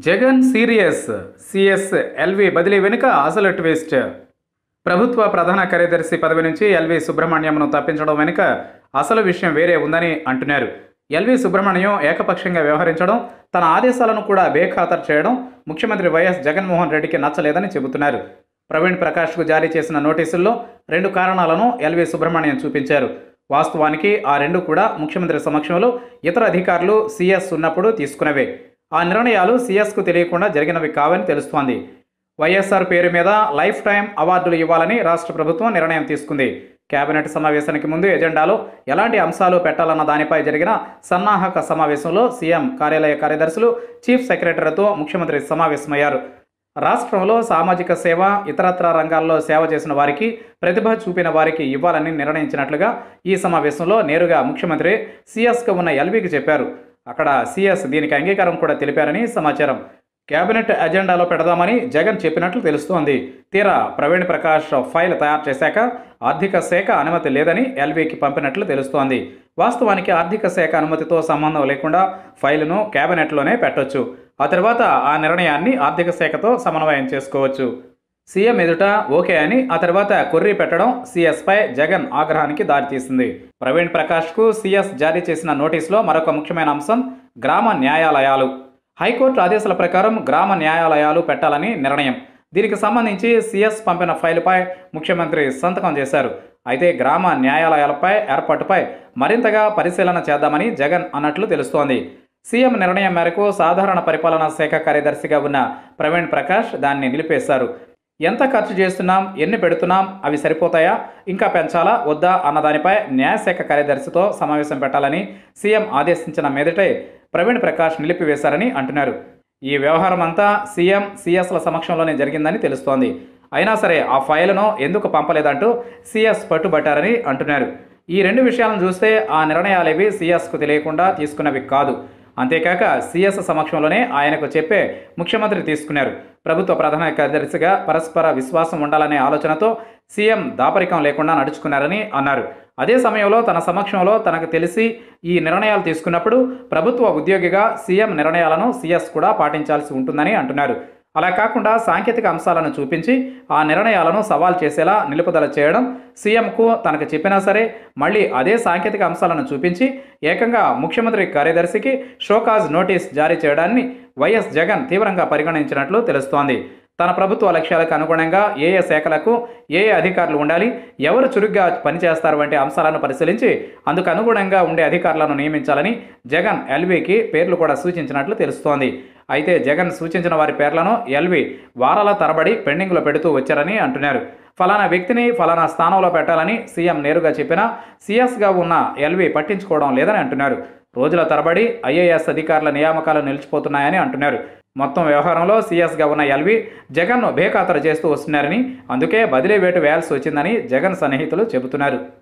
Jagan serious CS LV బదిలీ వెనుక అసలు ట్విస్ట్ ప్రభుత్వ ప్రధాన కార్యదర్శి పదవి నుంచి ఎల్వి సుబ్రహ్మణ్యంను తప్పించడం వెనుక అసలు విషయం వేరే ఉందని అంటున్నారు ఎల్వి సుబ్రహ్మణ్యం ఏకపక్షంగా వ్యవహరించడం తన ఆదేశాలను కూడా బేఖాతరు చేయడం ముఖ్యమంత్రి వైఎస్ జగన్మోహన్ రెడ్డికి నచ్చలేదని చెబుతున్నారు ప్రవీణ్ ప్రకాష్కు జారీ చేసిన నోటీసుల్లో రెండు కారణాలను ఎల్వి సుబ్రహ్మణ్యం చూపించారు వాస్తవానికి ఆ రెండు కూడా ముఖ్యమంత్రి సమక్షంలో ఇతర అధికారులు సీఎస్ ఉన్నప్పుడు తీసుకున్నవే ఆ నిర్ణయాలు సీఎస్కు తెలియకుండా జరిగినవి కావని తెలుస్తోంది వైఎస్ఆర్ పేరు మీద లైఫ్ టైం అవార్డులు ఇవ్వాలని రాష్ట్ర ప్రభుత్వం నిర్ణయం తీసుకుంది కేబినెట్ సమావేశానికి ముందు ఎజెండాలో ఎలాంటి అంశాలు పెట్టాలన్న దానిపై జరిగిన సన్నాహక సమావేశంలో సీఎం కార్యాలయ కార్యదర్శులు చీఫ్ సెక్రటరీతో ముఖ్యమంత్రి సమావేశమయ్యారు రాష్ట్రంలో సామాజిక సేవ ఇతరత్ర రంగాల్లో సేవ చేసిన వారికి ప్రతిభ చూపిన వారికి ఇవ్వాలని నిర్ణయించినట్లుగా ఈ సమావేశంలో నేరుగా ముఖ్యమంత్రి సీఎస్గా ఉన్న ఎల్బీకి చెప్పారు అక్కడ సీఎస్ దీనికి అంగీకారం కూడా తెలిపారని సమాచారం కేబినెట్ ఎజెండాలో పెడదామని జగన్ చెప్పినట్లు తెలుస్తోంది తీరా ప్రవీణ్ ప్రకాష్ ఫైల్ తయారు చేశాక ఆర్థిక శాఖ అనుమతి లేదని ఎల్బీకి పంపినట్లు తెలుస్తోంది వాస్తవానికి ఆర్థిక శాఖ అనుమతితో సంబంధం లేకుండా ఫైలును కేబినెట్లోనే పెట్టొచ్చు ఆ తర్వాత ఆ నిర్ణయాన్ని ఆర్థిక శాఖతో సమన్వయం చేసుకోవచ్చు సీఎం ఎదుట ఓకే అని ఆ తర్వాత కొర్రీ పెట్టడం సీఎస్పై జగన్ ఆగ్రహానికి దారితీసింది ప్రవీణ్ ప్రకాష్కు సీఎస్ జారీ చేసిన నోటీసులో మరొక ముఖ్యమైన అంశం గ్రామ న్యాయాలయాలు హైకోర్టు ఆదేశాల ప్రకారం గ్రామ న్యాయాలయాలు పెట్టాలని నిర్ణయం దీనికి సంబంధించి సీఎస్ పంపిన ఫైలుపై ముఖ్యమంత్రి సంతకం చేశారు అయితే గ్రామ న్యాయాలయాలపై ఏర్పాటుపై మరింతగా పరిశీలన చేద్దామని జగన్ అన్నట్లు తెలుస్తోంది సీఎం నిర్ణయం మేరకు సాధారణ పరిపాలనా శాఖ కార్యదర్శిగా ఉన్న ప్రవీణ్ ప్రకాష్ దాన్ని నిలిపేశారు ఎంత ఖర్చు చేస్తున్నాం ఎన్ని పెడుతున్నాం అవి సరిపోతాయా ఇంకా పెంచాలా వద్దా అన్న దానిపై న్యాయశాఖ కార్యదర్శితో సమావేశం పెట్టాలని సీఎం ఆదేశించిన మీదటే ప్రవీణ్ ప్రకాష్ నిలిపివేశారని అంటున్నారు ఈ వ్యవహారం అంతా సీఎం సీఎస్ల సమక్షంలోనే జరిగిందని తెలుస్తోంది అయినా సరే ఆ ఫైలును ఎందుకు పంపలేదంటూ సీఎస్ పట్టుబట్టారని అంటున్నారు ఈ రెండు విషయాలను చూస్తే ఆ నిర్ణయాలేవి సీఎస్కు తెలియకుండా తీసుకున్నవి కాదు అంతేకాక సీఎస్ సమక్షంలోనే ఆయనకు చెప్పే ముఖ్యమంత్రి తీసుకున్నారు ప్రభుత్వ ప్రధాన కార్యదర్శిగా పరస్పర విశ్వాసం ఉండాలనే ఆలోచనతో సీఎం దాపరికం లేకుండా నడుచుకున్నారని అన్నారు అదే సమయంలో తన సమక్షంలో తనకు తెలిసి ఈ నిర్ణయాలు తీసుకున్నప్పుడు ప్రభుత్వ ఉద్యోగిగా సీఎం నిర్ణయాలను సీఎస్ కూడా పాటించాల్సి ఉంటుందని అంటున్నారు అలా కాకుండా సాంకేతిక అంశాలను చూపించి ఆ నిర్ణయాలను సవాల్ చేసేలా నిలుపుదల చేయడం సీఎంకు తనకు చెప్పినా సరే మళ్ళీ అదే సాంకేతిక అంశాలను చూపించి ఏకంగా ముఖ్యమంత్రి కార్యదర్శికి షోకాజ్ నోటీస్ జారీ చేయడాన్ని వైఎస్ జగన్ తీవ్రంగా పరిగణించినట్లు తెలుస్తోంది తన ప్రభుత్వ లక్ష్యాలకు అనుగుణంగా ఏ ఏ శాఖలకు ఏ ఏ అధికారులు ఉండాలి ఎవరు చురుగ్గా పనిచేస్తారు వంటి అంశాలను పరిశీలించి అందుకు అనుగుణంగా ఉండే అధికారులను నియమించాలని జగన్ ఎల్వీకి పేర్లు కూడా సూచించినట్లు తెలుస్తోంది అయితే జగన్ సూచించిన వారి పేర్లను ఎల్వి వారాల తరబడి పెండింగ్లో పెడుతూ వచ్చారని అంటున్నారు ఫలానా వ్యక్తిని ఫలానా స్థానంలో పెట్టాలని సీఎం నేరుగా చెప్పినా సీఎస్గా ఉన్న ఎల్వి పట్టించుకోవడం లేదని అంటున్నారు రోజుల తరబడి ఐఏఎస్ అధికారుల నియామకాలు నిలిచిపోతున్నాయని అంటున్నారు మొత్తం వ్యవహారంలో సీఎస్గా ఉన్న ఎల్వి జగన్ను బేఖాతరు చేస్తూ వస్తున్నారని అందుకే బదిలీ వేటు వేయాల్సి వచ్చిందని జగన్ సన్నిహితులు చెబుతున్నారు